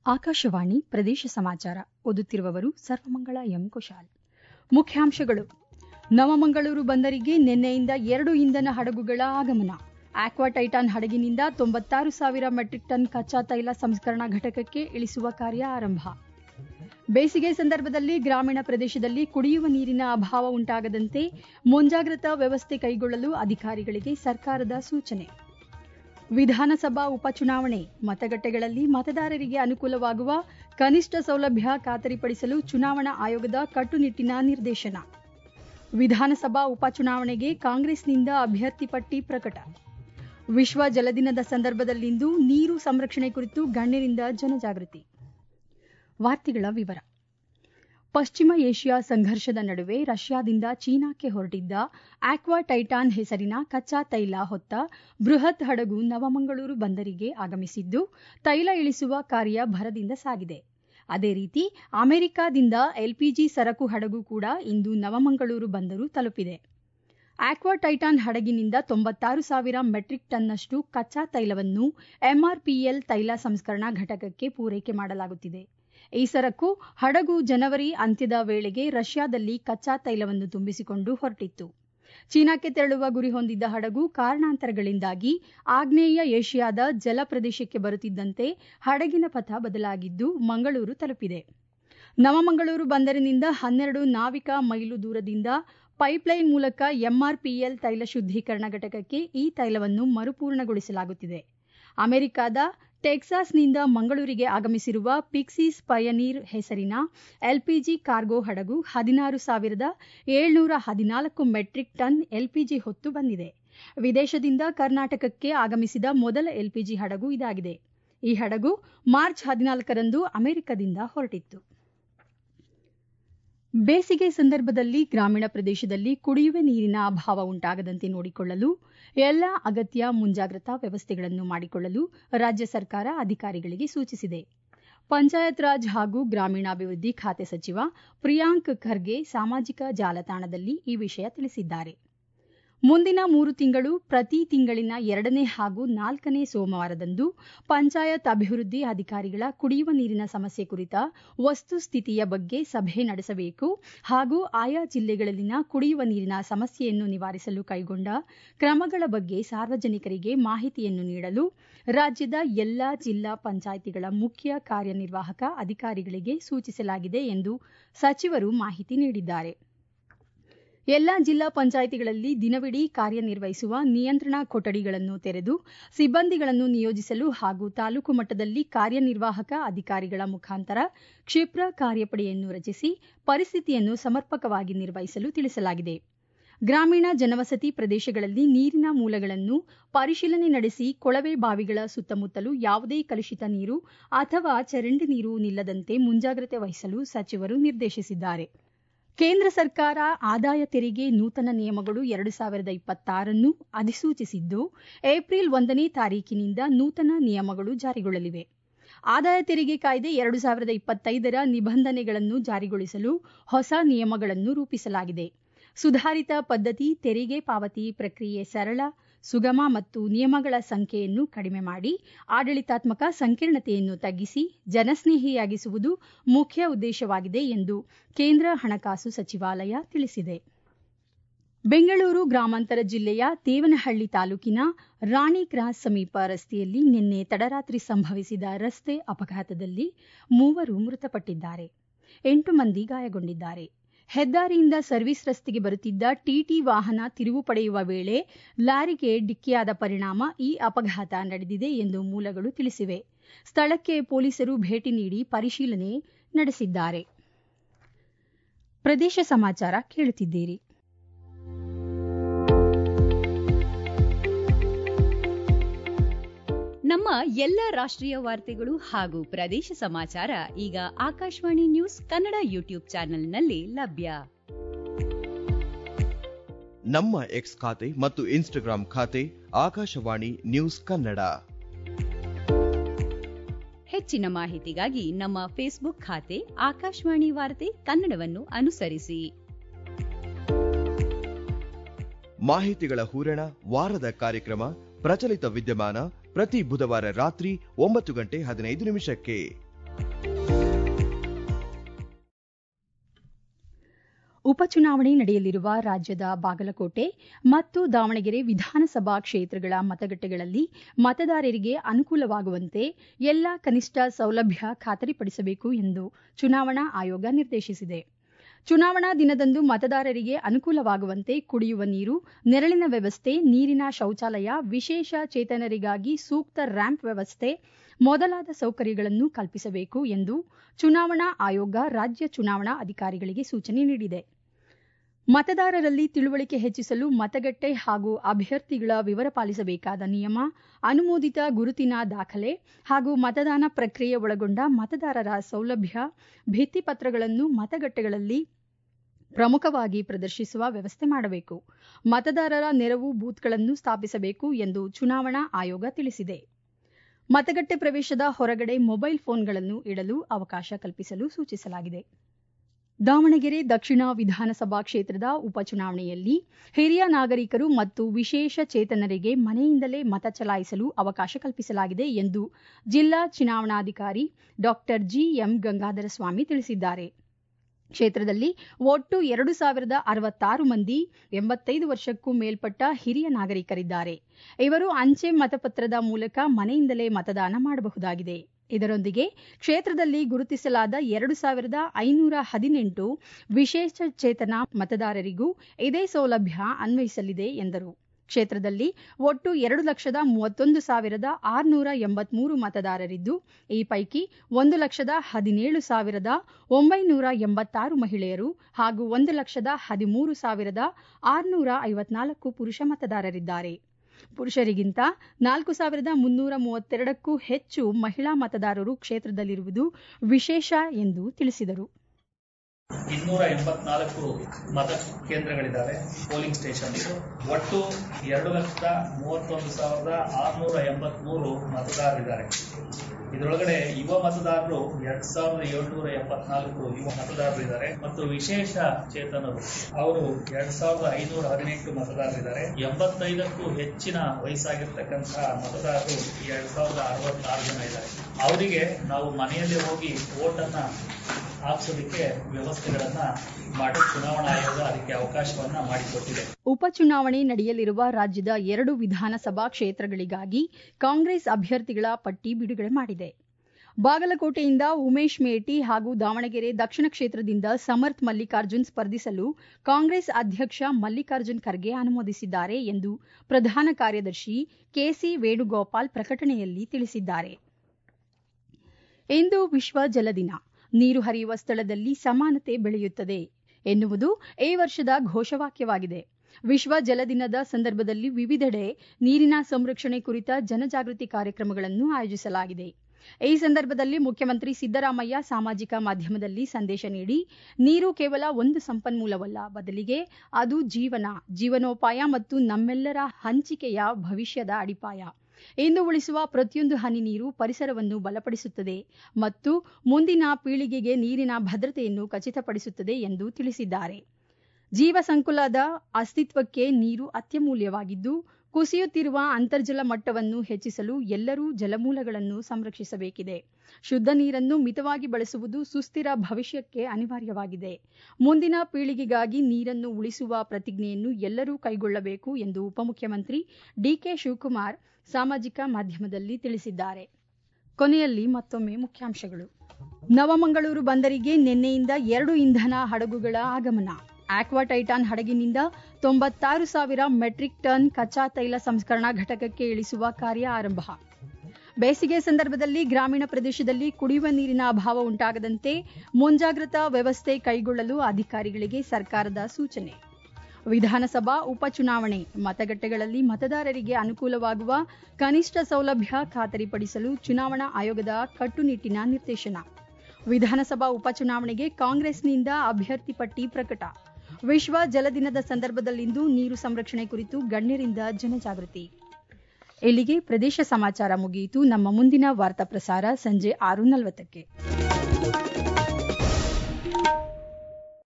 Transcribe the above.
ಆಕಾಶವಾಣಿ ಪ್ರದೇಶ ಸಮಾಚಾರ ಓದುತ್ತಿರುವವರು ಸರ್ವಮಂಗಳ ಎಂ ಕುಶಾಲ್ ಮುಖ್ಯಾಂಶಗಳು ನವಮಂಗಳೂರು ಬಂದರಿಗೆ ನಿನ್ನೆಯಿಂದ ಎರಡು ಇಂಧನ ಹಡಗುಗಳ ಆಗಮನ ಆಕ್ವಾ ಟೈಟಾನ್ ಹಡಗಿನಿಂದ ತೊಂಬತ್ತಾರು ಸಾವಿರ ಮೆಟ್ರಿಕ್ ಟನ್ ಕಚ್ಚಾ ತೈಲ ಸಂಸ್ಕರಣಾ ಘಟಕಕ್ಕೆ ಇಳಿಸುವ ಕಾರ್ಯ ಆರಂಭ ಬೇಸಿಗೆ ಸಂದರ್ಭದಲ್ಲಿ ಗ್ರಾಮೀಣ ಪ್ರದೇಶದಲ್ಲಿ ಕುಡಿಯುವ ನೀರಿನ ಅಭಾವ ಉಂಟಾಗದಂತೆ ಮುಂಜಾಗ್ರತಾ ವ್ಯವಸ್ಥೆ ಕೈಗೊಳ್ಳಲು ಅಧಿಕಾರಿಗಳಿಗೆ ಸರ್ಕಾರದ ಸೂಚನೆ ವಿಧಾನಸಭಾ ಉಪಚುನಾವಣೆ ಮತಗಟ್ಟೆಗಳಲ್ಲಿ ಮತದಾರರಿಗೆ ಅನುಕೂಲವಾಗುವ ಕನಿಷ್ಠ ಸೌಲಭ್ಯ ಖಾತರಿಪಡಿಸಲು ಚುನಾವಣಾ ಆಯೋಗದ ಕಟ್ಟುನಿಟ್ಟಿನ ನಿರ್ದೇಶನ ವಿಧಾನಸಭಾ ಉಪಚುನಾವಣೆಗೆ ಕಾಂಗ್ರೆಸ್ನಿಂದ ಅಭ್ಯರ್ಥಿ ಪಟ್ಟಿ ಪ್ರಕಟ ವಿಶ್ವ ಜಲದಿನದ ಸಂದರ್ಭದಲ್ಲಿಂದು ನೀರು ಸಂರಕ್ಷಣೆ ಕುರಿತು ಗಣ್ಯರಿಂದ ಜನಜಾಗೃತಿ ವಾರ್ತೆಗಳ ವಿವರ ಪಶ್ಚಿಮ ಏಷ್ಯಾ ಸಂಘರ್ಷದ ನಡುವೆ ರಷ್ಯಾದಿಂದ ಚೀನಾಕ್ಕೆ ಹೊರಟಿದ್ದ ಆಕ್ವಾ ಟೈಟಾನ್ ಹೆಸರಿನ ಕಚ್ಚಾ ತೈಲ ಹೊತ್ತ ಬೃಹತ್ ಹಡಗು ನವಮಂಗಳೂರು ಬಂದರಿಗೆ ಆಗಮಿಸಿದ್ದು ತೈಲ ಇಳಿಸುವ ಕಾರ್ಯ ಭರದಿಂದ ಸಾಗಿದೆ ಅದೇ ರೀತಿ ಅಮೆರಿಕಾದಿಂದ ಎಲ್ಪಿಜಿ ಸರಕು ಹಡಗು ಕೂಡ ಇಂದು ನವಮಂಗಳೂರು ಬಂದರು ತಲುಪಿದೆ ಆಕ್ವಾ ಟೈಟಾನ್ ಹಡಗಿನಿಂದ ತೊಂಬತ್ತಾರು ಸಾವಿರ ಮೆಟ್ರಿಕ್ ಟನ್ನಷ್ಟು ಕಚ್ಚಾ ತೈಲವನ್ನು ಎಂಆರ್ಪಿಎಲ್ ತೈಲ ಸಂಸ್ಕರಣಾ ಘಟಕಕ್ಕೆ ಪೂರೈಕೆ ಮಾಡಲಾಗುತ್ತಿದೆ ಈ ಸರಕು ಹಡಗು ಜನವರಿ ಅಂತ್ಯದ ವೇಳೆಗೆ ರಷ್ಯಾದಲ್ಲಿ ಕಚ್ಚಾ ತೈಲವನ್ನು ತುಂಬಿಸಿಕೊಂಡು ಹೊರಟಿತ್ತು ಚೀನಾಕ್ಕೆ ತೆರಳುವ ಗುರಿ ಹೊಂದಿದ್ದ ಹಡಗು ಕಾರಣಾಂತರಗಳಿಂದಾಗಿ ಆಗ್ನೇಯ ಏಷ್ಯಾದ ಜಲ ಪ್ರದೇಶಕ್ಕೆ ಬರುತ್ತಿದ್ದಂತೆ ಹಡಗಿನ ಪಥ ಬದಲಾಗಿದ್ದು ಮಂಗಳೂರು ತಲುಪಿದೆ ನವಮಂಗಳೂರು ಬಂದರಿನಿಂದ ಹನ್ನೆರಡು ನಾವಿಕಾ ಮೈಲು ದೂರದಿಂದ ಪೈಪ್ಲೈನ್ ಮೂಲಕ ಎಂಆರ್ಪಿಎಲ್ ತೈಲ ಶುದ್ದೀಕರಣ ಘಟಕಕ್ಕೆ ಈ ತೈಲವನ್ನು ಮರುಪೂರ್ಣಗೊಳಿಸಲಾಗುತ್ತಿದೆ ಅಮೆರಿಕದ ಟೆಕ್ಸಾಸ್ನಿಂದ ಮಂಗಳೂರಿಗೆ ಆಗಮಿಸಿರುವ ಪಿಕ್ಸಿಸ್ ಪಯನೀರ್ ಹೆಸರಿನ ಎಲ್ಪಿಜಿ ಕಾರ್ಗೋ ಹಡಗು ಹದಿನಾರು ಸಾವಿರದ ಏಳ್ನೂರ ಹದಿನಾಲ್ಕು ಮೆಟ್ರಿಕ್ ಟನ್ ಎಲ್ಪಿಜಿ ಹೊತ್ತು ಬಂದಿದೆ ವಿದೇಶದಿಂದ ಕರ್ನಾಟಕಕ್ಕೆ ಆಗಮಿಸಿದ ಮೊದಲ ಎಲ್ಪಿಜಿ ಹಡಗು ಇದಾಗಿದೆ ಈ ಹಡಗು ಮಾರ್ಚ್ ಹದಿನಾಲ್ಕರಂದು ಅಮೆರಿಕದಿಂದ ಹೊರಟಿತ್ತು ಬೇಸಿಗೆ ಸಂದರ್ಭದಲ್ಲಿ ಗ್ರಾಮೀಣ ಪ್ರದೇಶದಲ್ಲಿ ಕುಡಿಯುವ ನೀರಿನ ಅಭಾವ ಉಂಟಾಗದಂತೆ ನೋಡಿಕೊಳ್ಳಲು ಎಲ್ಲ ಅಗತ್ಯ ಮುಂಜಾಗ್ರತಾ ವ್ಯವಸ್ಥೆಗಳನ್ನು ಮಾಡಿಕೊಳ್ಳಲು ರಾಜ್ಯ ಸರ್ಕಾರ ಅಧಿಕಾರಿಗಳಿಗೆ ಸೂಚಿಸಿದೆ ಪಂಚಾಯತ್ ರಾಜ್ ಹಾಗೂ ಗ್ರಾಮೀಣಾಭಿವೃದ್ಧಿ ಖಾತೆ ಸಚಿವ ಪ್ರಿಯಾಂಕ್ ಖರ್ಗೆ ಸಾಮಾಜಿಕ ಜಾಲತಾಣದಲ್ಲಿ ಈ ವಿಷಯ ತಿಳಿಸಿದ್ದಾರೆ ಮುಂದಿನ ಮೂರು ತಿಂಗಳು ಪ್ರತಿ ತಿಂಗಳಿನ ಎರಡನೇ ಹಾಗೂ ನಾಲ್ಕನೇ ಸೋಮವಾರದಂದು ಪಂಚಾಯತ್ ಅಭಿವೃದ್ಧಿ ಅಧಿಕಾರಿಗಳ ಕುಡಿಯುವ ನೀರಿನ ಸಮಸ್ಯೆ ಕುರಿತ ವಸ್ತುಸ್ಥಿತಿಯ ಬಗ್ಗೆ ಸಭೆ ನಡೆಸಬೇಕು ಹಾಗೂ ಆಯಾ ಜಿಲ್ಲೆಗಳಲ್ಲಿನ ಕುಡಿಯುವ ನೀರಿನ ಸಮಸ್ಯೆಯನ್ನು ನಿವಾರಿಸಲು ಕೈಗೊಂಡ ಕ್ರಮಗಳ ಬಗ್ಗೆ ಸಾರ್ವಜನಿಕರಿಗೆ ಮಾಹಿತಿಯನ್ನು ನೀಡಲು ರಾಜ್ಯದ ಎಲ್ಲಾ ಜಿಲ್ಲಾ ಪಂಚಾಯಿತಿಗಳ ಮುಖ್ಯ ಕಾರ್ಯನಿರ್ವಾಹಕ ಅಧಿಕಾರಿಗಳಿಗೆ ಸೂಚಿಸಲಾಗಿದೆ ಎಂದು ಸಚಿವರು ಮಾಹಿತಿ ನೀಡಿದ್ದಾರೆ ಎಲ್ಲಾ ಜಿಲ್ಲಾ ಪಂಚಾಯಿತಿಗಳಲ್ಲಿ ದಿನವಿಡೀ ಕಾರ್ಯನಿರ್ವಹಿಸುವ ನಿಯಂತ್ರಣ ಕೊಠಡಿಗಳನ್ನು ತೆರೆದು ಸಿಬ್ಬಂದಿಗಳನ್ನು ನಿಯೋಜಿಸಲು ಹಾಗೂ ತಾಲೂಕು ಮಟ್ಟದಲ್ಲಿ ಕಾರ್ಯನಿರ್ವಾಹಕ ಅಧಿಕಾರಿಗಳ ಮುಖಾಂತರ ಕ್ಷಿಪ್ರ ಕಾರ್ಯಪಡೆಯನ್ನು ರಚಿಸಿ ಪರಿಸ್ಥಿತಿಯನ್ನು ಸಮರ್ಪಕವಾಗಿ ನಿರ್ವಹಿಸಲು ತಿಳಿಸಲಾಗಿದೆ ಗ್ರಾಮೀಣ ಜನವಸತಿ ಪ್ರದೇಶಗಳಲ್ಲಿ ನೀರಿನ ಮೂಲಗಳನ್ನು ಪರಿಶೀಲನೆ ನಡೆಸಿ ಕೊಳವೆ ಬಾವಿಗಳ ಸುತ್ತಮುತ್ತಲೂ ಯಾವುದೇ ಕಲುಷಿತ ನೀರು ಅಥವಾ ಚರಂಡಿ ನೀರು ನಿಲ್ಲದಂತೆ ಮುಂಜಾಗ್ರತೆ ವಹಿಸಲು ಸಚಿವರು ನಿರ್ದೇಶಿಸಿದ್ದಾರೆ ಕೇಂದ್ರ ಸರ್ಕಾರ ಆದಾಯ ತೆರಿಗೆ ನೂತನ ನಿಯಮಗಳು ಎರಡು ಸಾವಿರದ ಇಪ್ಪತ್ತಾರನ್ನು ಅಧಿಸೂಚಿಸಿದ್ದು ಏಪ್ರಿಲ್ ಒಂದನೇ ತಾರೀಕಿನಿಂದ ನೂತನ ನಿಯಮಗಳು ಜಾರಿಗೊಳ್ಳಲಿವೆ ಆದಾಯ ತೆರಿಗೆ ಕಾಯ್ದೆ ಎರಡು ಸಾವಿರದ ಇಪ್ಪತ್ತೈದರ ನಿಬಂಧನೆಗಳನ್ನು ಜಾರಿಗೊಳಿಸಲು ಹೊಸ ನಿಯಮಗಳನ್ನು ರೂಪಿಸಲಾಗಿದೆ ಸುಧಾರಿತ ಪದ್ಧತಿ ತೆರಿಗೆ ಪಾವತಿ ಪ್ರಕ್ರಿಯೆ ಸರಳ ಸುಗಮ ಮತ್ತು ನಿಯಮಗಳ ಸಂಖ್ಯೆಯನ್ನು ಕಡಿಮೆ ಮಾಡಿ ಆಡಳಿತಾತ್ಮಕ ಸಂಕೀರ್ಣತೆಯನ್ನು ತಗ್ಗಿಸಿ ಜನಸ್ನೇಹಿಯಾಗಿಸುವುದು ಮುಖ್ಯ ಉದ್ದೇಶವಾಗಿದೆ ಎಂದು ಕೇಂದ್ರ ಹಣಕಾಸು ಸಚಿವಾಲಯ ತಿಳಿಸಿದೆ ಬೆಂಗಳೂರು ಗ್ರಾಮಾಂತರ ಜಿಲ್ಲೆಯ ದೇವನಹಳ್ಳಿ ತಾಲೂಕಿನ ರಾಣಿ ಕ್ರಾಸ್ ಸಮೀಪ ರಸ್ತೆಯಲ್ಲಿ ನಿನ್ನೆ ತಡರಾತ್ರಿ ಸಂಭವಿಸಿದ ರಸ್ತೆ ಅಪಘಾತದಲ್ಲಿ ಮೂವರು ಮೃತಪಟ್ಟಿದ್ದಾರೆ ಎಂಟು ಮಂದಿ ಗಾಯಗೊಂಡಿದ್ದಾರೆ ಹೆದ್ದಾರಿಯಿಂದ ಸರ್ವಿಸ್ ರಸ್ತೆಗೆ ಬರುತ್ತಿದ್ದ ಟಿಟಿ ವಾಹನ ತಿರುವು ಪಡೆಯುವ ವೇಳೆ ಲಾರಿಗೆ ಡಿಕ್ಕಿಯಾದ ಪರಿಣಾಮ ಈ ಅಪಘಾತ ನಡೆದಿದೆ ಎಂದು ಮೂಲಗಳು ತಿಳಿಸಿವೆ ಸ್ಥಳಕ್ಕೆ ಪೊಲೀಸರು ಭೇಟಿ ನೀಡಿ ಪರಿಶೀಲನೆ ನಡೆಸಿದ್ದಾರೆ ಪ್ರದೇಶ ಸಮಾಚಾರ ಕೇಳುತ್ತಿದ್ದೀರಿ ನಮ್ಮ ಎಲ್ಲ ರಾಷ್ಟ್ರೀಯ ವಾರ್ತೆಗಳು ಹಾಗೂ ಪ್ರದೇಶ ಸಮಾಚಾರ ಈಗ ಆಕಾಶವಾಣಿ ನ್ಯೂಸ್ ಕನ್ನಡ ಯೂಟ್ಯೂಬ್ ಚಾನೆಲ್ನಲ್ಲಿ ಲಭ್ಯ ನಮ್ಮ ಎಕ್ಸ್ ಖಾತೆ ಮತ್ತು ಇನ್ಸ್ಟಾಗ್ರಾಂ ಖಾತೆ ಆಕಾಶವಾಣಿ ನ್ಯೂಸ್ ಕನ್ನಡ ಹೆಚ್ಚಿನ ಮಾಹಿತಿಗಾಗಿ ನಮ್ಮ ಫೇಸ್ಬುಕ್ ಖಾತೆ ಆಕಾಶವಾಣಿ ವಾರ್ತೆ ಕನ್ನಡವನ್ನು ಅನುಸರಿಸಿ ಮಾಹಿತಿಗಳ ಹೂರಣ ವಾರದ ಕಾರ್ಯಕ್ರಮ ಪ್ರಚಲಿತ ವಿದ್ಯಮಾನ ಪ್ರತಿ ಬುಧವಾರ ರಾತ್ರಿ ಒಂಬತ್ತು ಗಂಟೆ ಹದಿನೈದು ನಿಮಿಷಕ್ಕೆ ಉಪಚುನಾವಣೆ ನಡೆಯಲಿರುವ ರಾಜ್ಯದ ಬಾಗಲಕೋಟೆ ಮತ್ತು ದಾವಣಗೆರೆ ವಿಧಾನಸಭಾ ಕ್ಷೇತ್ರಗಳ ಮತಗಟ್ಟೆಗಳಲ್ಲಿ ಮತದಾರರಿಗೆ ಅನುಕೂಲವಾಗುವಂತೆ ಎಲ್ಲ ಕನಿಷ್ಠ ಸೌಲಭ್ಯ ಖಾತರಿಪಡಿಸಬೇಕು ಎಂದು ಚುನಾವಣಾ ಆಯೋಗ ನಿರ್ದೇಶಿಸಿದೆ ಚುನಾವಣಾ ದಿನದಂದು ಮತದಾರರಿಗೆ ಅನುಕೂಲವಾಗುವಂತೆ ಕುಡಿಯುವ ನೀರು ನೆರಳಿನ ವ್ಯವಸ್ಥೆ ನೀರಿನ ಶೌಚಾಲಯ ವಿಶೇಷ ಚೇತನರಿಗಾಗಿ ಸೂಕ್ತ ರ್ಯಾಂಪ್ ವ್ಯವಸ್ಥೆ ಮೊದಲಾದ ಸೌಕರ್ಯಗಳನ್ನು ಕಲ್ಪಿಸಬೇಕು ಎಂದು ಚುನಾವಣಾ ಆಯೋಗ ರಾಜ್ಯ ಚುನಾವಣಾ ಅಧಿಕಾರಿಗಳಿಗೆ ಸೂಚನೆ ನೀಡಿದೆ ಮತದಾರರಲ್ಲಿ ತಿಳುವಳಿಕೆ ಹೆಚ್ಚಿಸಲು ಮತಗಟ್ಟೆ ಹಾಗೂ ಅಭ್ಯರ್ಥಿಗಳ ವಿವರ ಪಾಲಿಸಬೇಕಾದ ನಿಯಮ ಅನುಮೋದಿತ ಗುರುತಿನ ದಾಖಲೆ ಹಾಗೂ ಮತದಾನ ಪ್ರಕ್ರಿಯೆ ಒಳಗೊಂಡ ಮತದಾರರ ಸೌಲಭ್ಯ ಭಿತ್ತಿಪತ್ರಗಳನ್ನು ಮತಗಟ್ಟೆಗಳಲ್ಲಿ ಪ್ರಮುಖವಾಗಿ ಪ್ರದರ್ಶಿಸುವ ವ್ಯವಸ್ಥೆ ಮಾಡಬೇಕು ಮತದಾರರ ನೆರವು ಬೂತ್ಗಳನ್ನು ಸ್ಥಾಪಿಸಬೇಕು ಎಂದು ಚುನಾವಣಾ ಆಯೋಗ ತಿಳಿಸಿದೆ ಮತಗಟ್ಟೆ ಪ್ರವೇಶದ ಹೊರಗಡೆ ಮೊಬೈಲ್ ಫೋನ್ಗಳನ್ನು ಇಡಲು ಅವಕಾಶ ಕಲ್ಪಿಸಲು ಸೂಚಿಸಲಾಗಿದೆ ದಾವಣಗೆರೆ ದಕ್ಷಿಣ ವಿಧಾನಸಭಾ ಕ್ಷೇತ್ರದ ಉಪಚುನಾವಣೆಯಲ್ಲಿ ಹಿರಿಯ ನಾಗರಿಕರು ಮತ್ತು ವಿಶೇಷ ಚೇತನರಿಗೆ ಮನೆಯಿಂದಲೇ ಮತ ಚಲಾಯಿಸಲು ಅವಕಾಶ ಕಲ್ಪಿಸಲಾಗಿದೆ ಎಂದು ಜಿಲ್ಲಾ ಚುನಾವಣಾಧಿಕಾರಿ ಡಾಕ್ಟರ್ ಜಿಎಂ ಗಂಗಾಧರ ಸ್ವಾಮಿ ತಿಳಿಸಿದ್ದಾರೆ ಕ್ಷೇತ್ರದಲ್ಲಿ ಒಟ್ಟು ಎರಡು ಸಾವಿರದ ಅರವತ್ತಾರು ಮಂದಿ ಎಂಬತ್ತೈದು ವರ್ಷಕ್ಕೂ ಮೇಲ್ಪಟ್ಟ ಹಿರಿಯ ನಾಗರಿಕರಿದ್ದಾರೆ ಇವರು ಅಂಚೆ ಮತಪತ್ರದ ಮೂಲಕ ಮನೆಯಿಂದಲೇ ಮತದಾನ ಮಾಡಬಹುದಾಗಿದೆ ಇದರೊಂದಿಗೆ ಕ್ಷೇತ್ರದಲ್ಲಿ ಗುರುತಿಸಲಾದ ಎರಡು ಸಾವಿರದ ಐನೂರ ಹದಿನೆಂಟು ವಿಶೇಷ ಚೇತನ ಮತದಾರರಿಗೂ ಇದೇ ಸೌಲಭ್ಯ ಅನ್ವಯಿಸಲಿದೆ ಎಂದರು ಕ್ಷೇತ್ರದಲ್ಲಿ ಒಟ್ಟು ಎರಡು ಲಕ್ಷದ ಮೂವತ್ತೊಂದು ಸಾವಿರದ ಆರುನೂರ ಎಂಬತ್ಮೂರು ಮತದಾರರಿದ್ದು ಈ ಪೈಕಿ ಒಂದು ಲಕ್ಷದ ಹದಿನೇಳು ಸಾವಿರದ ಒಂಬೈನೂರ ಎಂಬತ್ತಾರು ಮಹಿಳೆಯರು ಹಾಗೂ ಒಂದು ಲಕ್ಷದ ಹದಿಮೂರು ಸಾವಿರದ ಆರುನೂರ ಐವತ್ನಾಲ್ಕು ಪುರುಷ ಮತದಾರರಿದ್ದಾರೆ ಪುರುಷರಿಗಿಂತ ನಾಲ್ಕು ಸಾವಿರದ ಮುನ್ನೂರ ಮೂವತ್ತೆರಡಕ್ಕೂ ಹೆಚ್ಚು ಮಹಿಳಾ ಮತದಾರರು ಕ್ಷೇತ್ರದಲ್ಲಿರುವುದು ವಿಶೇಷ ಎಂದು ತಿಳಿಸಿದರು ಇನ್ನೂರ ಎಂಬತ್ನಾಲ್ಕು ಮತ ಕೇಂದ್ರಗಳಿದ್ದಾವೆ ಪೋಲಿಂಗ್ ಸ್ಟೇಷನ್ ಇದು ಒಟ್ಟು ಎರಡು ಲಕ್ಷದ ಮೂವತ್ತೊಂದು ಸಾವಿರದ ಆರುನೂರ ಎಂಬತ್ಮೂರು ಮತದಾರರಿದ್ದಾರೆ ಇದರೊಳಗಡೆ ಯುವ ಮತದಾರರು ಎರಡ್ ಸಾವಿರದ ಏಳ್ನೂರ ಎಪ್ಪತ್ನಾಲ್ಕು ಯುವ ಮತದಾರರಿದ್ದಾರೆ ಮತ್ತು ವಿಶೇಷ ಚೇತನರು ಅವರು ಎರಡ್ ಸಾವಿರದ ಐನೂರ ಹದಿನೆಂಟು ಮತದಾರರಿದ್ದಾರೆ ಎಂಬತ್ತೈದಕ್ಕೂ ಹೆಚ್ಚಿನ ವಯಸ್ಸಾಗಿರ್ತಕ್ಕಂತಹ ಮತದಾರರು ಎರಡ್ ಸಾವಿರದ ಅರವತ್ತಾರು ಜನ ಇದ್ದಾರೆ ಅವರಿಗೆ ನಾವು ಮನೆಯಲ್ಲೇ ಹೋಗಿ ವೋಟನ್ನ ಹಾಕ್ಸೋದಕ್ಕೆ ವ್ಯವಸ್ಥೆಗಳನ್ನ ಮಾಡಿ ಚುನಾವಣಾ ಆಯೋಗ ಅದಕ್ಕೆ ಅವಕಾಶವನ್ನ ಮಾಡಿಕೊಟ್ಟಿದೆ ಉಪಚುನಾವಣೆ ನಡೆಯಲಿರುವ ರಾಜ್ಯದ ಎರಡು ವಿಧಾನಸಭಾ ಕ್ಷೇತ್ರಗಳಿಗಾಗಿ ಕಾಂಗ್ರೆಸ್ ಅಭ್ಯರ್ಥಿಗಳ ಪಟ್ಟಿ ಬಿಡುಗಡೆ ಮಾಡಿದೆ ಬಾಗಲಕೋಟೆಯಿಂದ ಉಮೇಶ್ ಮೇಟಿ ಹಾಗೂ ದಾವಣಗೆರೆ ದಕ್ಷಿಣ ಕ್ಷೇತ್ರದಿಂದ ಸಮರ್ಥ್ ಮಲ್ಲಿಕಾರ್ಜುನ್ ಸ್ಪರ್ಧಿಸಲು ಕಾಂಗ್ರೆಸ್ ಅಧ್ಯಕ್ಷ ಮಲ್ಲಿಕಾರ್ಜುನ್ ಖರ್ಗೆ ಅನುಮೋದಿಸಿದ್ದಾರೆ ಎಂದು ಪ್ರಧಾನ ಕಾರ್ಯದರ್ಶಿ ಕೆಸಿ ವೇಣುಗೋಪಾಲ್ ಪ್ರಕಟಣೆಯಲ್ಲಿ ತಿಳಿಸಿದ್ದಾರೆ ಇಂದು ವಿಶ್ವ ಜಲ ದಿನ ನೀರು ಹರಿಯುವ ಸ್ಥಳದಲ್ಲಿ ಸಮಾನತೆ ಬೆಳೆಯುತ್ತದೆ ಎನ್ನುವುದು ಈ ವರ್ಷದ ಘೋಷವಾಕ್ಯವಾಗಿದೆ ವಿಶ್ವ ಜಲ ದಿನದ ಸಂದರ್ಭದಲ್ಲಿ ವಿವಿಧೆಡೆ ನೀರಿನ ಸಂರಕ್ಷಣೆ ಕುರಿತ ಜನಜಾಗೃತಿ ಕಾರ್ಯಕ್ರಮಗಳನ್ನು ಆಯೋಜಿಸಲಾಗಿದೆ ಈ ಸಂದರ್ಭದಲ್ಲಿ ಮುಖ್ಯಮಂತ್ರಿ ಸಿದ್ದರಾಮಯ್ಯ ಸಾಮಾಜಿಕ ಮಾಧ್ಯಮದಲ್ಲಿ ಸಂದೇಶ ನೀಡಿ ನೀರು ಕೇವಲ ಒಂದು ಸಂಪನ್ಮೂಲವಲ್ಲ ಬದಲಿಗೆ ಅದು ಜೀವನ ಜೀವನೋಪಾಯ ಮತ್ತು ನಮ್ಮೆಲ್ಲರ ಹಂಚಿಕೆಯ ಭವಿಷ್ಯದ ಅಡಿಪಾಯ ಇಂದು ಉಳಿಸುವ ಪ್ರತಿಯೊಂದು ಹನಿ ನೀರು ಪರಿಸರವನ್ನು ಬಲಪಡಿಸುತ್ತದೆ ಮತ್ತು ಮುಂದಿನ ಪೀಳಿಗೆಗೆ ನೀರಿನ ಭದ್ರತೆಯನ್ನು ಖಚಿತಪಡಿಸುತ್ತದೆ ಎಂದು ತಿಳಿಸಿದ್ದಾರೆ ಜೀವ ಸಂಕುಲದ ಅಸ್ತಿತ್ವಕ್ಕೆ ನೀರು ಅತ್ಯಮೂಲ್ಯವಾಗಿದ್ದು ಕುಸಿಯುತ್ತಿರುವ ಅಂತರ್ಜಲ ಮಟ್ಟವನ್ನು ಹೆಚ್ಚಿಸಲು ಎಲ್ಲರೂ ಜಲಮೂಲಗಳನ್ನು ಸಂರಕ್ಷಿಸಬೇಕಿದೆ ಶುದ್ಧ ನೀರನ್ನು ಮಿತವಾಗಿ ಬಳಸುವುದು ಸುಸ್ಥಿರ ಭವಿಷ್ಯಕ್ಕೆ ಅನಿವಾರ್ಯವಾಗಿದೆ ಮುಂದಿನ ಪೀಳಿಗೆಗಾಗಿ ನೀರನ್ನು ಉಳಿಸುವ ಪ್ರತಿಜ್ಞೆಯನ್ನು ಎಲ್ಲರೂ ಕೈಗೊಳ್ಳಬೇಕು ಎಂದು ಉಪಮುಖ್ಯಮಂತ್ರಿ ಡಿಕೆ ಶಿವಕುಮಾರ್ ಸಾಮಾಜಿಕ ಮಾಧ್ಯಮದಲ್ಲಿ ತಿಳಿಸಿದ್ದಾರೆ ಕೊನೆಯಲ್ಲಿ ಮತ್ತೊಮ್ಮೆ ಮುಖ್ಯಾಂಶಗಳು ನವಮಂಗಳೂರು ಬಂದರಿಗೆ ನಿನ್ನೆಯಿಂದ ಎರಡು ಇಂಧನ ಹಡಗುಗಳ ಆಗಮನ ಆಕ್ವಾ ಟೈಟಾನ್ ಹಡಗಿನಿಂದ ತೊಂಬತ್ತಾರು ಸಾವಿರ ಮೆಟ್ರಿಕ್ ಟನ್ ಕಚ್ಚಾ ತೈಲ ಸಂಸ್ಕರಣಾ ಘಟಕಕ್ಕೆ ಇಳಿಸುವ ಕಾರ್ಯ ಆರಂಭ ಬೇಸಿಗೆ ಸಂದರ್ಭದಲ್ಲಿ ಗ್ರಾಮೀಣ ಪ್ರದೇಶದಲ್ಲಿ ಕುಡಿಯುವ ನೀರಿನ ಅಭಾವ ಉಂಟಾಗದಂತೆ ಮುಂಜಾಗ್ರತಾ ವ್ಯವಸ್ಥೆ ಕೈಗೊಳ್ಳಲು ಅಧಿಕಾರಿಗಳಿಗೆ ಸರ್ಕಾರದ ಸೂಚನೆ ವಿಧಾನಸಭಾ ಉಪಚುನಾವಣೆ ಮತಗಟ್ಟೆಗಳಲ್ಲಿ ಮತದಾರರಿಗೆ ಅನುಕೂಲವಾಗುವ ಕನಿಷ್ಠ ಸೌಲಭ್ಯ ಖಾತರಿಪಡಿಸಲು ಚುನಾವಣಾ ಆಯೋಗದ ಕಟ್ಟುನಿಟ್ಟಿನ ನಿರ್ದೇಶನ ವಿಧಾನಸಭಾ ಉಪಚುನಾವಣೆಗೆ ಕಾಂಗ್ರೆಸ್ನಿಂದ ಅಭ್ಯರ್ಥಿ ಪಟ್ಟಿ ಪ್ರಕಟ ವಿಶ್ವ ಜಲ ದಿನದ ಸಂದರ್ಭದಲ್ಲಿಂದು ನೀರು ಸಂರಕ್ಷಣೆ ಕುರಿತು ಗಣ್ಯರಿಂದ ಜನಜಾಗೃತಿ ಇಲ್ಲಿಗೆ ಪ್ರದೇಶ ಸಮಾಚಾರ ಮುಗಿಯಿತು ನಮ್ಮ ಮುಂದಿನ ವಾರ್ತಾ ಪ್ರಸಾರ ಸಂಜೆ ಆರು ನಲವತ್ತಕ್ಕೆ